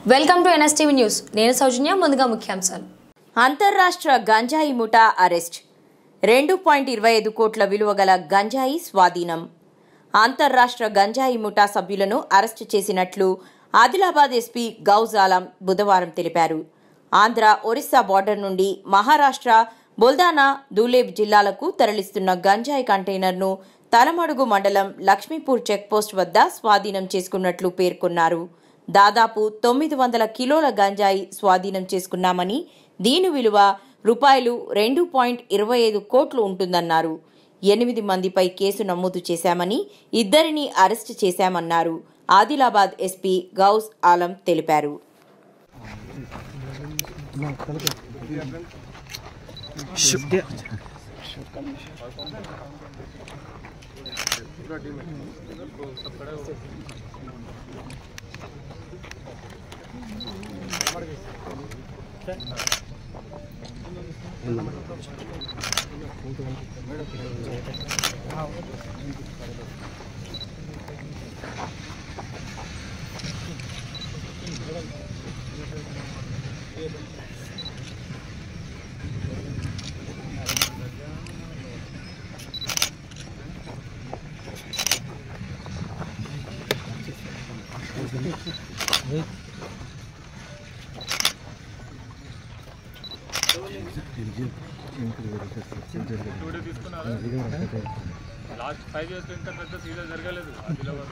welcome to NSTV news నేను సౌజన్య ముందుగా ముఖ్యాంశాలు అంతర్రాష్ట్ర గంజాయి ముఠా అరెస్ట్ రెండు పాయింట్ ఇరవై ఐదు కోట్ల విలువ గల గంజాయి స్వాధీనం అంతర్రాష్ట్ర గంజాయి ముఠా సభ్యులను అరెస్టు చేసినట్లు ఆదిలాబాద్ ఎస్పీ గౌజ్ ఆలం బుధవారం తెలిపారు ఆంధ్ర ఒరిస్సా బార్డర్ నుండి మహారాష్ట్ర బుల్దానా దూలేబ్ జిల్లాలకు తరలిస్తున్న గంజాయి కంటైనర్ను తలమడుగు మండలం లక్ష్మీపూర్ చెక్పోస్ట్ వద్ద స్వాధీనం చేసుకున్నట్లు పేర్కొన్నారు దాదాపు తొమ్మిది వందల కిలోల గంజాయి స్వాధీనం చేసుకున్నామని దీని విలువ రూపాయలు రెండు పాయింట్ ఇరవై ఐదు కోట్లు ఉంటుందన్నారు ఎనిమిది మందిపై కేసు నమోదు చేశామని ఇద్దరిని అరెస్టు చేశామన్నారు ఆదిలాబాద్ ఎస్పీ గౌస్ ఆలం తెలిపారు లాస్ట్ ఫైవ్ ఇయర్స్ ఇంత పెద్ద సీజన్ జరగలేదు ఆదిలాబాద్